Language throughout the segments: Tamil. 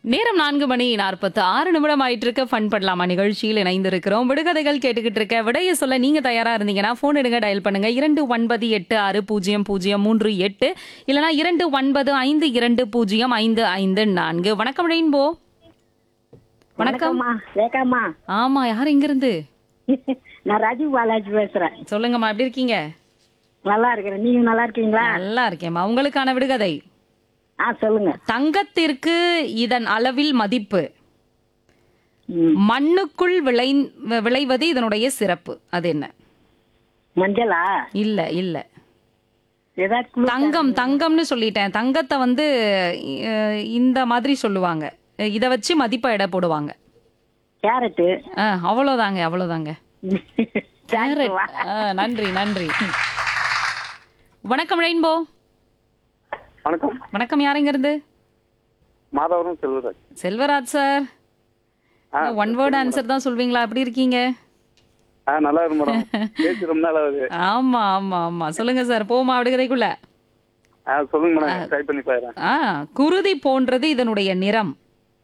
நேரம் நான்கு மணி நாற்பத்து ஆறு நிமிடம் ஆயிட்டு இருக்க ஃபன் பண்ணலாமா நிகழ்ச்சியில் இணைந்திருக்கிறோம் விடுகதைகள் கேட்டுக்கிட்டு இருக்க விடைய சொல்ல நீங்க தயாரா இருந்தீங்கன்னா போன் எடுங்க டயல் பண்ணுங்க இரண்டு ஒன்பது எட்டு ஆறு பூஜ்ஜியம் பூஜ்ஜியம் மூன்று எட்டு இல்லனா இரண்டு ஒன்பது ஐந்து இரண்டு பூஜ்ஜியம் ஐந்து ஐந்து நான்கு வணக்கம் ரெயின்போ வணக்கம் வணக்கம்மா ரேகாம்மா ஆமா யார் இங்க இருந்து நான் ராஜீவ் பாலாஜி பேசுறேன் சொல்லுங்கம்மா எப்படி இருக்கீங்க நல்லா இருக்கிறேன் நீங்க நல்லா இருக்கீங்களா நல்லா இருக்கேம்மா உங்களுக்கான விடுகதை ஆ சொல்லுங்க தங்கத்திற்கு இதன் அளவில் மதிப்பு ம். மண்ணுக்குள் விளை விளைவது இதனுடைய சிறப்பு அது என்ன மஞ்சளா இல்ல இல்ல ஏதாவது குழு- தங்கம் தங்கம்னு சொல்லிட்டேன் தங்கத்தை வந்து அஹ், இந்த மாதிரி சொல்லுவாங்க இத வச்சு மதிப்ப எடை போடுவாங்க கேரட்டு அஹ், அவ்வளவுதாங்க அவ்வளவுதாங்க கேரட் அஹ், நன்றி நன்றி வணக்கம் ரெயின்போ வணக்கம் வணக்கம் யாருங்க இருந்து மாதவரம் செல்வராஜ் செல்வராஜ் சார் ஆ, ஒன் வேர்ட் ஆன்சர் தான் சொல்வீங்களா எப்படி இருக்கீங்க ஆ நல்லா இருக்கு மேடம் பேசி ரொம்ப நாள் ஆகுது ஆமா ஆமா ஆமா சொல்லுங்க சார் போமா விடுகதைக்குள்ள ஆ சொல்லுங்க மேடம் ட்ரை பண்ணி பாருறேன் ஆ குருதி போன்றது இதனுடைய நிறம்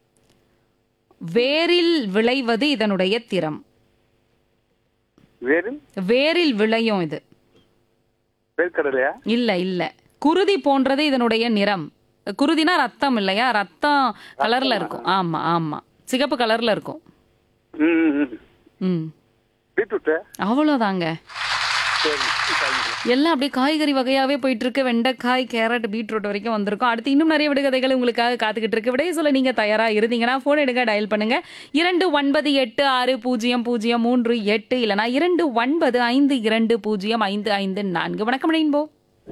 வேரில் விளைவது இதனுடைய திறம் வேறு வேரில் விளையும் இது வேர்க்கடலையா இல்ல இல்ல குருதி போன்றது இதனுடைய நிறம் குருதினா ரத்தம் இல்லையா ரத்தம் கலர்ல இருக்கும் ஆமா ஆமா சிகப்பு கலர்ல இருக்கும் ம் ம், ம் ம் பீட்ரூட்டு அவ்வளோதாங்க சரி தேங்க்யூ. எல்லாம் அப்படியே காய்கறி வகையாவே போயிட்டு இருக்கு வெண்டைக்காய் கேரட் பீட்ரூட் வரைக்கும் வந்திருக்கும் அடுத்து இன்னும் நிறைய விடுகதைகள் உங்களுக்காக காத்துக்கிட்டு இருக்கு விடைய சொல்ல நீங்க தயாரா இருந்தீங்கன்னா போன் எடுங்க டயல் பண்ணுங்க இரண்டு ஒன்பது எட்டு ஆறு பூஜ்ஜியம் பூஜ்ஜியம் மூன்று எட்டு இல்லனா இரண்டு ஒன்பது ஐந்து இரண்டு பூஜ்ஜியம் ஐந்து ஐந்து நான்கு வணக்கம் ரெயின்போ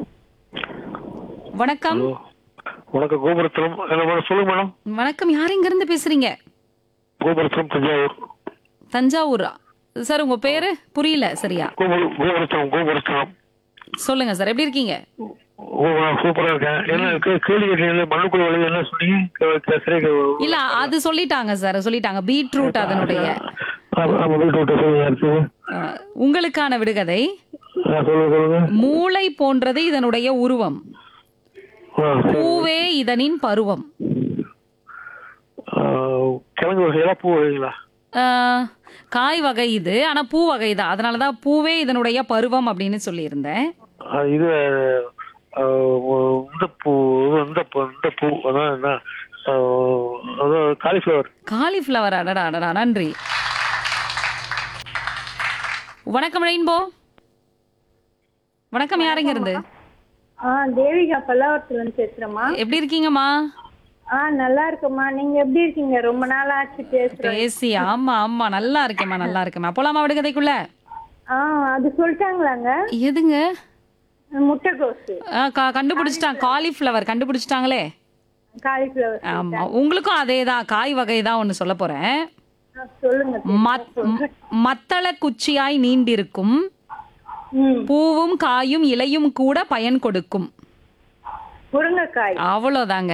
வணக்கம் வணக்கம் கோபுரத்தலம் என்ன மேடம் சொல்லுங்க மேடம் வணக்கம் யார் இங்க இருந்து பேசுறீங்க கோபுரத்தலம் தஞ்சாவூர் தஞ்சாவூரா சார் உங்க பேரு புரியல சரியா கோபுர கோபுரத்தலம் கோபுரத்தலம் சொல்லுங்க சார் எப்படி இருக்கீங்க ஓ நான் சூப்பரா இருக்கேன் என்ன கே- கேள்வி கேட்டீங்க மண்ணுக்குள்ள விளைவு என்ன சொன்னீங்க கே- கே- சரி கே- இல்ல அது சொல்லிட்டாங்க சார் சொல்லிட்டாங்க பீட்ரூட் அதனுடைய ஆமா, ஆமா வீட்டு விட்டு சொல்லுங்க அடுத்தது அஹ், உங்களுக்கான விடுகதை ஆ, சொல்லுங்க சொல்லுங்க மூளை போன்றது இதனுடைய உருவம் ஆ, சரி. பூவே இதனின் பருவம் ஆ, கிழங்கு வகைகளா பூ வகைகளா அஹ், காய் வகை இது ஆனா பூ வகை தான் அதனாலதான் பூவே இதனுடைய பருவம் அப்படின்னு சொல்லியிருந்தேன் ஆ, இது ஆ, ஓ- இந்த பூ இது இந்த பூ இந்த பூ அதான் என்ன ஆ, அதான் காலிஃப்ளவர் காலிஃப்ளவர் அடடா அடடா நன்றி வணக்கம் ரெயின்போ வணக்கம் யாருங்க இருந்து ஆ தேவிகா பல்லாவரத்துல இருந்து பேசுறேம்மா எப்படி இருக்கீங்கம்மா ஆ நல்லா இருக்கேம்மா நீங்க எப்படி இருக்கீங்க ரொம்ப நாள் ஆச்சு பேசுறேன் பேசி ஆமா ஆமா நல்லா இருக்கேம்மா நல்லா இருக்கேம்மா போலாமா விடுகதைக்குள்ள ஆ அது சொல்லிட்டாங்களாங்க எதுங்க முட்டைகோசு ஆ, க- கண்டுபிடிச்சிட்டாங்க காலிஃப்ளவர் கண்டுபிடிச்சிட்டாங்களே காலிஃபிளவர் ஆமா உங்களுக்கும் அதே தான் காய் வகை தான் ஒன்று சொல்ல போறேன் சொல்லுங்க மத்- ம- மத்தள குச்சியாய் நீண்டிருக்கும் ம் பூவும் காயும் இலையும் கூட பயன் கொடுக்கும் முருங்கைக்காய் அவ்வளோதாங்க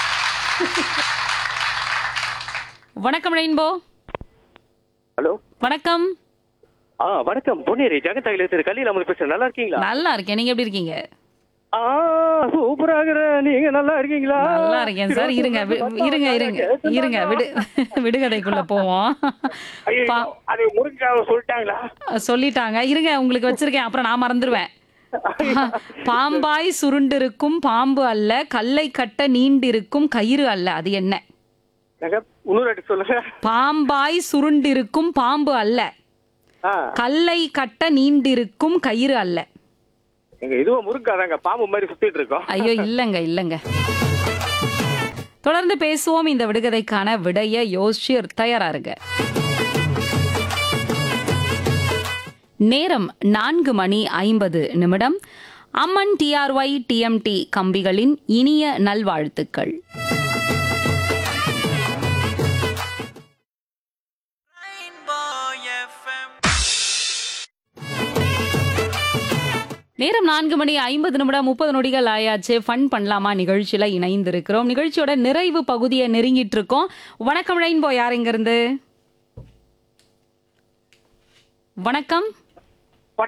வணக்கம் ரெயின்போ ஹலோ வணக்கம் ஆ வணக்கம் பொன்னேரி ஜெகத்தாயில திரு கல்லியில் அமர்ந்து பேசுறேன் நல்லா இருக்கீங்களா நல்லா இருக்கேன் நீங்க எப்படி இருக்கீங்க ஆ சூப்பராக நீங்க நல்லா இருக்கீங்களா நல்லா இருக்கேன் சார் இருங்க வி- இருங்க இருங்க இருங்க விடு விடுகதைக்குள்ள போவோம் ஐயோ, பா- அது முருங்காவை சொல்லிட்டாங்களா சொல்லிட்டாங்க இருங்க உங்களுக்கு வச்சிருக்கேன் அப்புறம் நான் மறந்துடுவேன் பாம்பாய் சுருண்டிருக்கும் பாம்பு அல்ல கல்லை கட்ட நீண்டிருக்கும் கயிறு அல்ல அது என்ன நாங்க இன்னொரு வாட்டி சொல்லுங்க பாம்பாய் சுருண்டிருக்கும் பாம்பு அல்ல ஆ கல்லை கட்ட நீண்டிருக்கும் கயிறு அல்ல எங்க இதுவும் முருங்கா தாங்க பாம்பு மாதிரி சுத்திட்டு இருக்கோம் ஐயோ இல்லங்க இல்லங்க தொடர்ந்து பேசுவோம் இந்த விடுகதைக்கான விடைய யோசிச்சு தயாரா இருங்க நேரம் நான்கு மணி ஐம்பது நிமிடம் அம்மன் டிஆர்ஒய் டிஎம்டி கம்பிகளின் இனிய நல்வாழ்த்துக்கள் நேரம் நான்கு மணி ஐம்பது நிமிடம் முப்பது நொடிகள் ஆயாச்சு ஃபன் பண்ணலாமா நிகழ்ச்சியில இணைந்திருக்கிறோம் நிகழ்ச்சியோட நிறைவு பகுதியை நெருங்கிட்டு இருக்கோம் வணக்கம் ரெயின்போ யார் இங்க இருந்து வணக்கம்